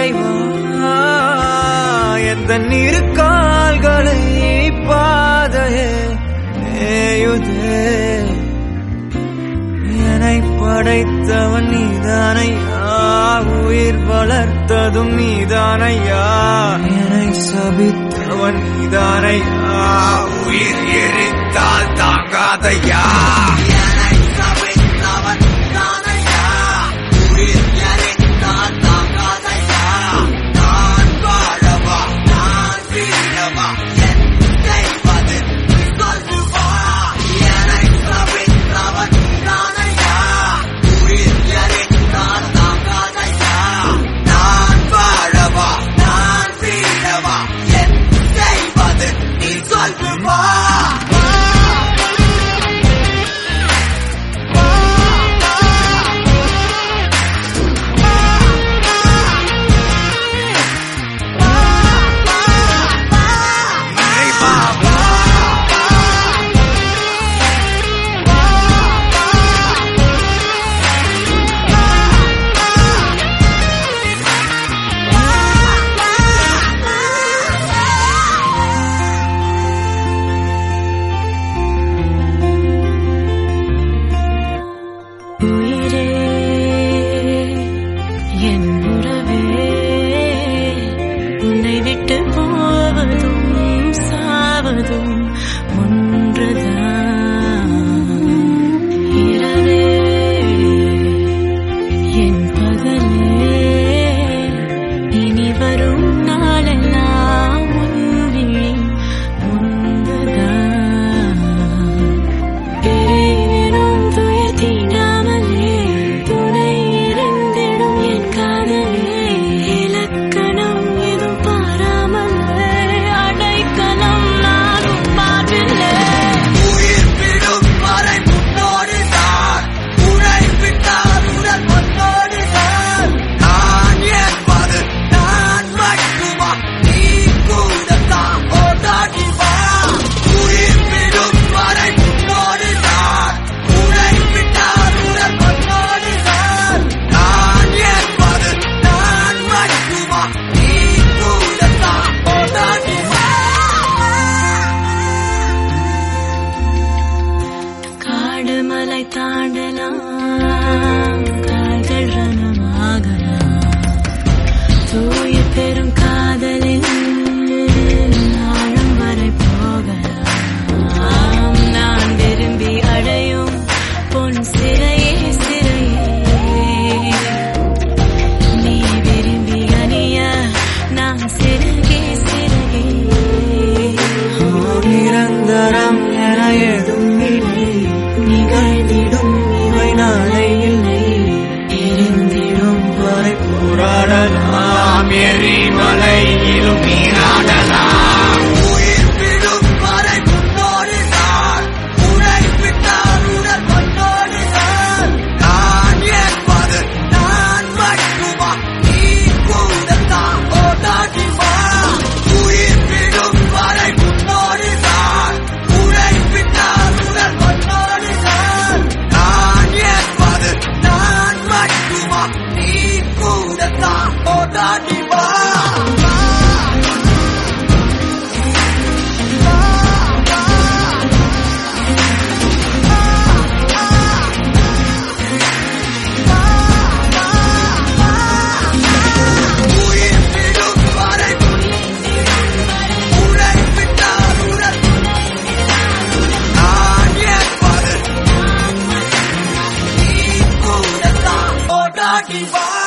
இறைவா எந்த இரு கால்களை பாதையே நேயுதே என்னை படைத்தவன் நீதானையா உயிர் வளர்த்ததும் நீதானையா என்னை சபித்தவன் நீதானையா உயிர் எரித்தால் தாங்காதையா என்னை சபித்தவன் நீதானையா உயிர் எரித்தால் தாங்காதையா நான் வாழவா நான் வீழவா என் செய்வது நீ சொல்லுவா என்னை சபித்தவன் நீதானையா உயிர் எரித்தால் தாங்காதையா நான் வாழவா நான் வீழவா என் செய்வது நீ சொல்லுவா உயிரே என் உறவே உன்னை விட்டு போவதும் சாவதும் ஒன்றுதான் இரவே என் பகலே இனி வரும் நாளெல்லாம் உன் விழி முன்புதான் பிரிவினும் துயர் தீண்டாமலே துணை இருந்திடும் என் காதலே இலக்கணம் எதுவும் பாராமலே அடைக்கலம் நானும் பார்வில்லை உயிர் விடும் வரை முன்னோடு தான் உனை விட்டால் உடல் முன்னோடு தான் நான் என்பது நான் மட்டுமா நீ கூட தான் போட்டாடி வா உயிர் விடும் வரை முன்னோடு தான் உனை விட்டால் உடல் முன்னோடு தான் நான் என்பது நான் மட்டுமா நீ கூட தான் போட்டாடி வா காடு மலை தாண்டலாம் கால்கள் ரணமாகலாம் தூய பெரும் காதலில் ஆழம் வரை போகலாம் நான் விரும்பி அடையும் பொன் சிறையே சிறையே நீ விரும்பி அணிய நான் சிறகே சிறகே நிரந்தரம் என ஏதும் இல்லை நிகழ்ந்திடும் இவை நாளை இல்லை எரிந்திடும் வரை போராடலாம் எரிமலையிலும் நீராடலாம் உயிர் விடும் வரை முன்னோடு தான் உனை விட்டால் உடல் மண்ணோடு தான் நான் என்பது நான் மட்டுமா நீ கூட தான் போட்டாடி வா உயிர் விடும் வரை முன்னோடு தான் உனை விட்டால் உடல் மண்ணோடு தான் நான் என்பது நான் மட்டுமா நீ கூட தான் போட்டாடி வா உயிர் விடும் வரை உனை விட்டால் உடல் நான் என்பது நீ கூட தான் போட்டாடி வா